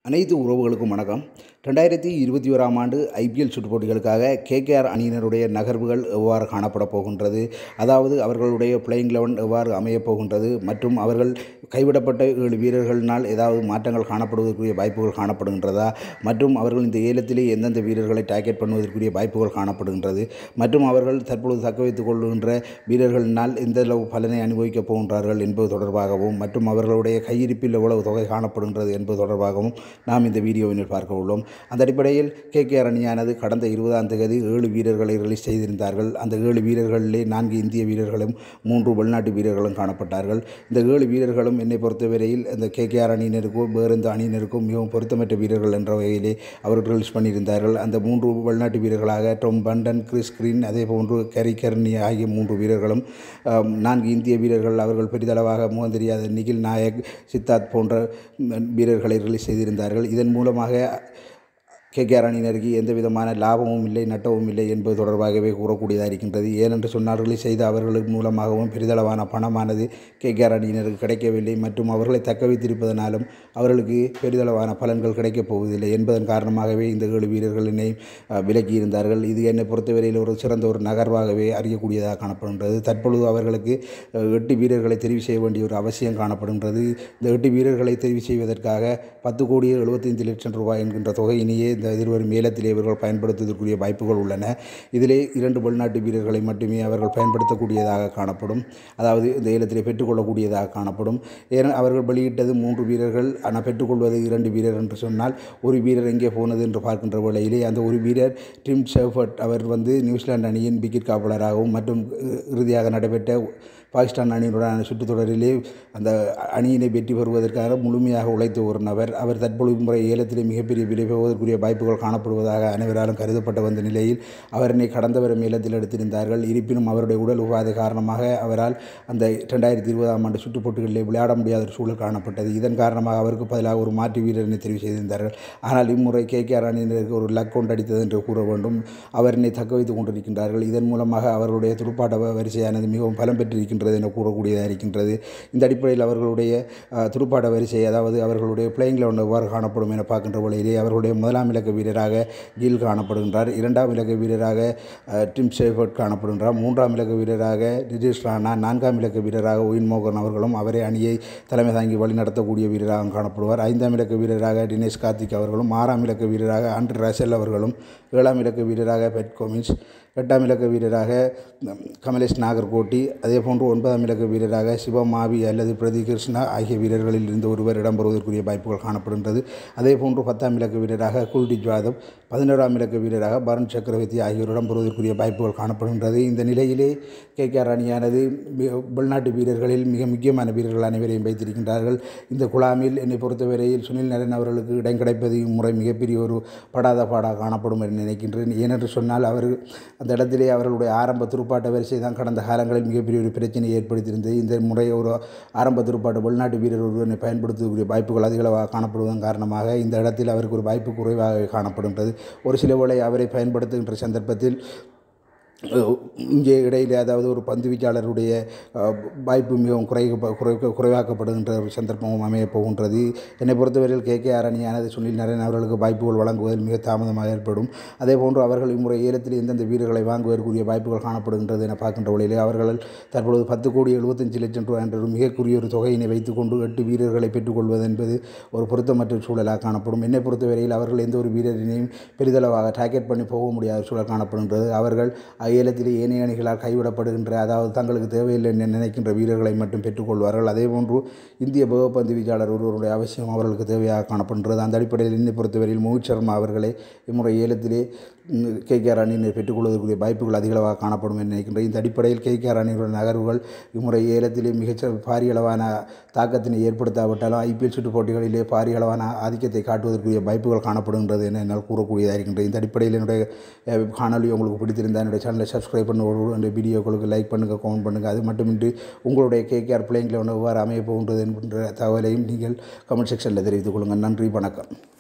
அனைத்து உறவுகளுக்கும் வணக்கம் ரெண்டாயிரத்தி இருபத்தி ஓராம் ஆண்டு ஐபிஎல் சுற்றுப் போட்டிகளுக்காக கேகேஆர் அணியினருடைய நகர்வுகள் எவ்வாறு காணப்பட போகின்றது அதாவது அவர்களுடைய பிளேயிங் லெவன் எவ்வாறு அமையப் போகின்றது மற்றும் அவர்கள் கைவிடப்பட்ட ஏழு வீரர்களினால் ஏதாவது மாற்றங்கள் காணப்படுவதற்குரிய வாய்ப்புகள் காணப்படுகின்றதா மற்றும் அவர்கள் இந்த ஏலத்திலே எந்தெந்த வீரர்களை டார்கெட் பண்ணுவதற்குரிய வாய்ப்புகள் காணப்படுகின்றது மற்றும் அவர்கள் தற்பொழுது தக்க வைத்துக் கொள்கின்ற வீரர்களினால் எந்த அளவு பலனை அனுபவிக்கப் போகின்றார்கள் என்பது தொடர்பாகவும் மற்றும் அவர்களுடைய கையிருப்பில் எவ்வளவு தொகை காணப்படுகின்றது என்பது தொடர்பாகவும் நாம் இந்த வீடியோவினில் பார்க்க உள்ளோம் அந்த அடிப்படையில் கேகேஆர் அணியானது கடந்த இருபதாம் தேதி ஏழு வீரர்களை ரிலீஸ் செய்திருந்தார்கள் அந்த ஏழு வீரர்களிலே நான்கு இந்திய வீரர்களும் மூன்று வெளிநாட்டு வீரர்களும் காணப்பட்டார்கள் இந்த ஏழு வீரர்களும் என்னை பொறுத்தவரையில் இந்த கேகேஆர் அணியினருக்கும் வேறு எந்த அணியினருக்கும் மிகவும் பொருத்தமற்ற வீரர்கள் என்ற வகையிலே அவர்கள் ரிலீஸ் பண்ணியிருந்தார்கள் அந்த மூன்று வெளிநாட்டு வீரர்களாக டொம் பண்டன் கிறிஸ் கிரீன் அதே போன்று கரி கர்னி ஆகிய மூன்று வீரர்களும் ஆம், நான்கு இந்திய வீரர்கள் அவர்கள் பெரிதளவாக முகம் தெரியாத நிகில் நாயக் சித்தார்த் போன்ற ம், வீரர்களை ரிலீஸ் செய்திருந்தார்கள் இதன் மூலமாக கேகேஆர் அணியினருக்கு எந்த விதமான லாபமும் இல்லை நட்டமும் இல்லை என்பது தொடர்பாகவே கூறக்கூடியதாக இருக்கின்றது ஏனென்று சொன்னால் ரிலீஸ் செய்த அவர்களுக்கு மூலமாகவும் பெரிதளவான பணமானது கேகேஆர் அணியினருக்கு கிடைக்கவில்லை மற்றும் அவர்களை தக்க வைத்திருப்பதனாலும் அவர்களுக்கு பெரிதளவான பலன்கள் கிடைக்கப் போவதில்லை என்பதன் காரணமாகவே இந்த ஏழு வீரர்களினை அஹ், விலக்கி இருந்தார்கள் இது என்னை பொறுத்தவரையில் ஒரு சிறந்த ஒரு நகர்வாகவே அறியக்கூடியதாக காணப்படுகின்றது தற்பொழுது அவர்களுக்கு அஹ், எட்டு வீரர்களை தெரிவு செய்ய வேண்டிய ஒரு அவசியம் காணப்படுகின்றது இந்த எட்டு வீரர்களை தெரிவு செய்வதற்காக பத்து கோடியே எழுபத்தைந்து லட்சம் ரூபாய் என்கின்ற தொகையினையே இந்த எதிர்வரும் ஏலத்திலே இவர்கள் பயன்படுத்துவதற்குரிய வாய்ப்புகள் உள்ளன இதிலே இரண்டு வெளிநாட்டு வீரர்களை மட்டுமே அவர்கள் பயன்படுத்தக்கூடியதாக காணப்படும் அதாவது இந்த ஏலத்திலே பெற்றுக்கொள்ளக்கூடியதாக காணப்படும் ஏன அவர்கள் வெளியிட்டது மூன்று வீரர்கள் ஆனால் பெற்றுக்கொள்வது இரண்டு வீரர் என்று சொன்னால் ஒரு வீரர் எங்கே போனது என்று பார்க்கின்ற வேளையிலே அந்த ஒரு வீரர் டிம் ஷெஃபர்ட் அவர் வந்து நியூசிலாந்து அணியின் விக்கெட் காப்பாளராகவும் மற்றும் இ- இறுதியாக நடைபெற்ற பாகிஸ்தான் அணியினுடனான சுற்றுத்தொடரிலே அந்த அணியினை வெற்றி பெறுவதற்காக முழுமையாக உழைத்த ஒரு நபர் அவர் தற்பொழுது முறை ஏலத்திலே மிகப்பெரிய விலை பெறுவதற்குரிய வாய்ப்புகள் காணப்படுவதாக அனைவராலும் கருதப்பட்ட வந்த நிலையில் அவரினை கடந்த வரும் ஏலத்தில் எடுத்திருந்தார்கள் இருப்பினும் அவருடைய உடல் உபாதை காரணமாக அவரால் அந்த ரெண்டாயிரத்தி இருபதாம் ஆண்டு சுற்றுப் போட்டிகளிலே விளையாட முடியாத ஒரு சூழல் காணப்பட்டது இதன் காரணமாக அவருக்கு பதிலாக ஒரு மாற்று வீரரினை தெரிவு செய்திருந்தார்கள் ஆனால் இம்முறை கேகேஆர் அணியினருக்கு ஒரு லக் கொண்டு அடித்தது என்று கூற வேண்டும் அவரினை தக்க வைத்துக் கொண்டிருக்கின்றார்கள் இதன் மூலமாக அவர்களுடைய துடுப்பாட்ட வ- வரிசையானது மிகவும் பலம் பெற்றிருக்கின்றது என கூறக்கூடியதாக இருக்கின்றது இந்த அடிப்படையில் அவர்களுடைய அஹ், துடுப்பாட்ட வரிசை அதாவது அவர்களுடைய பிளேயிங் லெவன் எவ்வாறு காணப்படும் என பார்க்கின்ற வேளையிலே அவர்களுடைய முதலாம் இலக்க வீரராக கில் காணப்படுகின்றார் இரண்டாம் இலக்க வீரராக அஹ், டிம் ஷேஃபர்ட் காணப்படுகின்றார் மூன்றாம் இலக்க வீரராக நிதிஷ் ராணா நான்காம் இலக்க வீரராக ஒயின் மோகன் அவர்களும் அவரை அணியை தலைமை தாங்கி வழிநடத்தக்கூடிய வீரராக காணப்படுவார் ஐந்தாம் இலக்க வீரராக தினேஷ் கார்த்திக் அவர்களும் ஆறாம் இலக்க வீரராக ஆண்ட்ரி ரசல் அவர்களும் ஏழாம் இலக்க வீரராக பெட் கோமின்ஸ் எட்டாம் இலக்க வீரராக ம், கமலேஷ் நாகர்கோட்டி அதே போன்று ஒன்பதாம் இலக்க வீரராக சிவமாவி அல்லது பிரதி கிருஷ்ணா ஆகிய வீரர்களில் இருந்து ஒருவர் இடம்பெறுவதற்குரிய வாய்ப்புகள் காணப்படுகின்றது அதே போன்று பத்தாம் இலக்க வீரராக குல்தீப் யாதவ் பதினோராம் இலக்க வீரராக பருண் சக்கரவர்த்தி ஆகியோர் இடம்பெறுவதற்குரிய வாய்ப்புகள் காணப்படுகின்றது இந்த நிலையிலே கேகேஆர் அணியானது மி- வெளிநாட்டு வீரர்களில் மிக முக்கியமான வீரர்கள் அனைவரையும் வைத்திருக்கின்றார்கள் இந்த குழாமில் என்னை பொறுத்தவரையில் சுனில் நரேன் அவர்களுக்கு இடம் கிடைப்பது இம்முறை மிகப்பெரிய ஒரு படாத பாடாக காணப்படும் என்று நினைக்கின்றேன் ஏனென்று சொன்னால் அவர் அந்த இடத்திலே அவர்களுடைய ஆரம்ப துடுப்பாட்ட வரிசை தான் கடந்த காலங்களில் மிகப்பெரிய ஒரு பிரச்சனையை ஏற்படுத்தியிருந்தது இந்த முறை ஒரு ஆரம்ப துடுப்பாட்ட வெளிநாட்டு வீரர் ஒருவரை பயன்படுத்தக்கூடிய வாய்ப்புகள் அதிகளவாக காணப்படுவதன் காரணமாக இந்த இடத்தில் அவருக்கு ஒரு வாய்ப்பு குறைவாக காணப்படுகின்றது ஒரு சில வேளை அவரை பயன்படுத்துகின்ற சந்தர்ப்பத்தில் அஹ், இங்கே இடையிலே அதாவது ஒரு பந்து வீச்சாளருடைய அஹ், வாய்ப்பு மிகவும் குறை குறை குறைவாக்கப்படுகின்ற ஒரு சந்தர்ப்பமும் அமையப் போகின்றது என்னை பொறுத்தவரையில் கே கே அணியானது சுனில் நரேன் அவர்களுக்கு வாய்ப்புகள் வழங்குவதில் மிக தாமதமாக ஏற்படும் அதே போன்று அவர்கள் இம்முறை ஏலத்தில் எந்தெந்த வீரர்களை வாங்குவதற்குரிய வாய்ப்புகள் காணப்படுகின்றது என பார்க்கின்ற வழியிலே அவர்கள் தற்பொழுது பத்து கோடி எழுபத்தஞ்சு லட்சம் ரூபாய் என்ற ஒரு மிகக்குரிய ஒரு தொகையினை வைத்துக்கொண்டு எட்டு வீரர்களை பெற்றுக்கொள்வது என்பது ஒரு பொருத்தமற்ற சூழலாக காணப்படும் என்னை பொறுத்தவரையில் அவர்கள் எந்த ஒரு வீரரினையும் பெரிதளவாக டார்கெட் பண்ணி போக முடியாத சூழல் காணப்படுகின்றது அவர்கள் ஏலத்திலே ஏனைய அணிகளால் கைவிடப்படுகின்ற அதாவது தங்களுக்கு தேவையில்லை என்று நினைக்கின்ற வீரர்களை மட்டும் பெற்றுக்கொள்வார்கள் அதே போன்று இந்திய பகுப்பந்து வீச்சாளர் ஒருவருடைய அவசியம் அவர்களுக்கு தேவையாக காணப்படுகின்றது அந்த அடிப்படையில் என்னை பொறுத்தவரையில் மோஹித் சர்மா அவர்களை இம்முறை ஏலத்திலே கேகேஆர் அணியினர் பெற்றுக்கொள்வதற்குரிய வாய்ப்புகள் அதிகளவாக காணப்படும் என்று நினைக்கின்றேன் இந்த அடிப்படையில் கேகேஆர் அணியினுடைய நகர்வுகள் இம்முறை ஏலத்திலே மிகச்ச பாரிய அளவான தாக்கத்தினை ஏற்படுத்தாவிட்டாலும் ஐபிஎல் சுற்றுப் போட்டிகளிலே பாரிய அளவான ஆதிக்கத்தை காட்டுவதற்குரிய வாய்ப்புகள் காணப்படுகின்றது என என்னால் கூறக்கூடியதாக இருக்கின்றது இந்த அடிப்படையில் என்னுடைய அஹ், காணொளி உங்களுக்கு பிடித்திருந்தால் என்னுடைய சேனலை சப்ஸ்கிரைப் பண்ணுவோடு என்னுடைய வீடியோக்களுக்கு லைக் பண்ணுங்கள் கமெண்ட் பண்ணுங்கள் அது மட்டுமின்றி உங்களுடைய கேகேஆர் பிளேயிங் லெவன் எவ்வாறு அமையப் போகின்றது என்கின்ற தகவலையும் நீங்கள் கமெண்ட் செக்ஷனில் தெரிவித்துக் கொள்ளுங்கள் நன்றி வணக்கம்